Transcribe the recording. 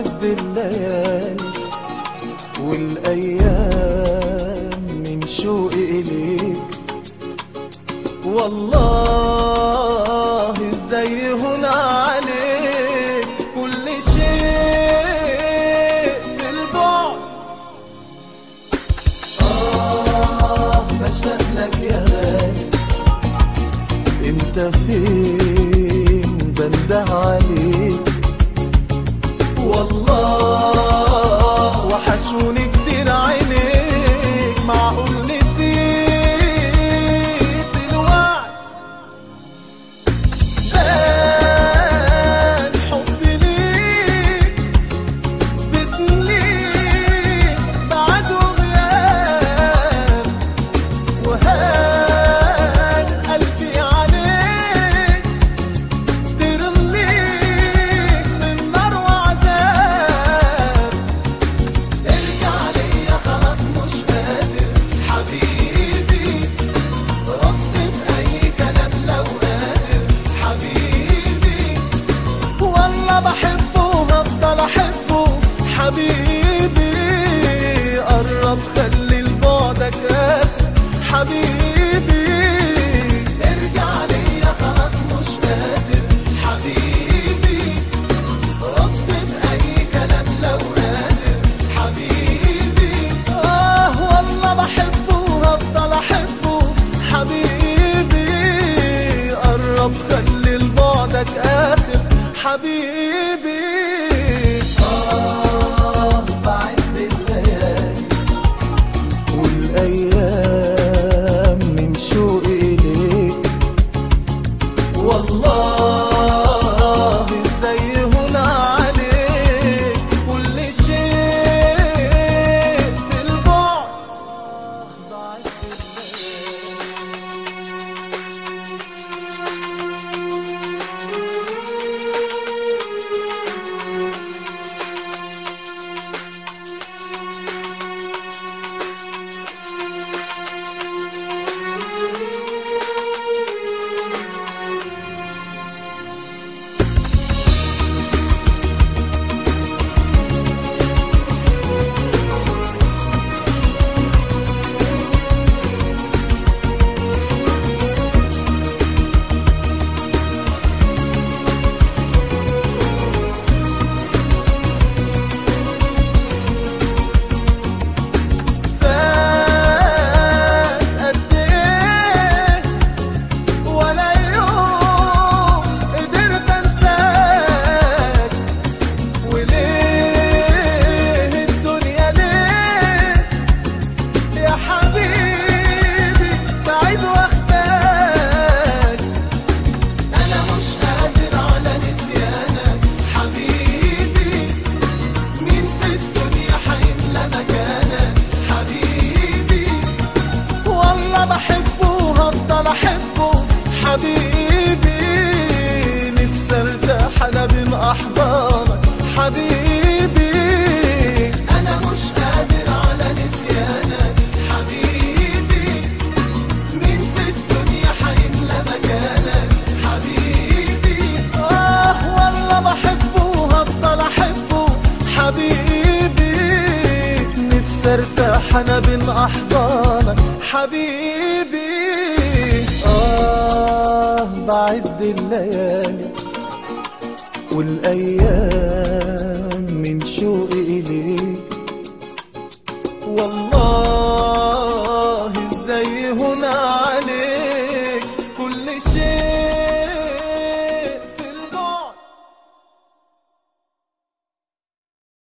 بعد الليالي والأيام من شوقي إليك والله ازاي هنا عليك كل شيء في البعد آه بشتاق لك يا غالي انت فين بنده عليك والله وحشوني كتير عينيك معقول نسيت الوعد بان حبي ليك في سنين بعد وغياب وهان قلبي عليك ترميك من نار وعذاب ارجع ليا خلاص مش قادر حبيبي رد بأي كلام لو قادر حبيبي والله بحبه وهفضل احبه حبيبي قرب خلي لبعدك آخر حبيبي ارجع ليا خلاص مش قادر حبيبي رد بأي كلام لو قادر حبيبي آه والله بحبه وهفضل أحبه حبيبي قرب خلي لبعدك آخر حبيبي آه بعد الليالي والأيام من شوقي إليك والله ازاي هنا عليك كل شيء في البعد بعد الليل فات قد ايه ولا يوم قدرت انساك وليه الدنيا ليه يا حبيبي بعيد واخداك انا مش قادر على نسيانك حبيبي مين في الدنيا حيملى مكانك حبيبي والله بحبه وهفضل احبه حبيبي نفسي ارتاح انا بين احضانك حبيبي انا مش قادر على نسيانك حبيبي مين في الدنيا حيملى مكانك حبيبي اه والله بحبه وهفضل احبه حبيبي نفسي ارتاح انا بين احضانك حبيبي اه بعد الليالي والايام من شوقي